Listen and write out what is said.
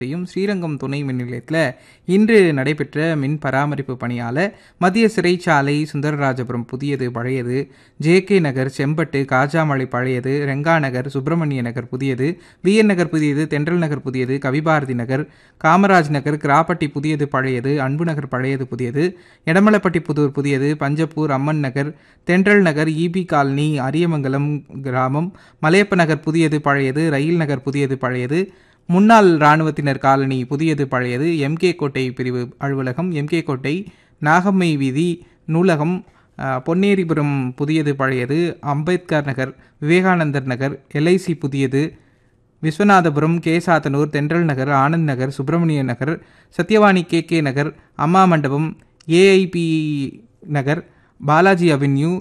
செய்யும் ஸ்ரீரங்கம் துணை மின் நிலையத்தில் இன்று நடைபெற்ற மின் பராமரிப்பு பணியால் மத்திய சிறைச்சாலை சுந்தரராஜபுரம் புதியது பழையது ஜேகே நகர் செம்பட்டு காஜாமலை பழையது ரெங்கா நகர் சுப்பிரமணிய நகர் புதியது விஎன் நகர் புதியது தென்றல் நகர் புதியது கவிபாரதி நகர் காமராஜ் நகர் கிராப்பட்டி புதியது பழையது அன்பு நகர் பழையது புதியது எடமலைப்பட்டி புதூர் புதியது பஞ்சப்பூர் அம்மன் நகர் தென்றல் நகர் இபி காலனி அரியமங்கலம் கிராமம் மலையப்ப நகர் புதியது பழையது ரயில் நகர் புதியது பழையது முன்னாள் இராணுவத்தினர் காலனி புதியது பழையது எம்கே கோட்டை பிரிவு அலுவலகம் எம்கே கோட்டை நாகம்மை வீதி நூலகம் அஹ், பொன்னேரிபுரம் புதியது பழையது அம்பேத்கர் நகர் விவேகானந்தர் நகர் எல்ஐசி புதியது Viswanathapuram Kesathanur Thendral Nagar Anand Nagar Subramania Nagar Sathyavani K K Nagar Amma Mandapam AIP நகர் பாலாஜி அவென்யூ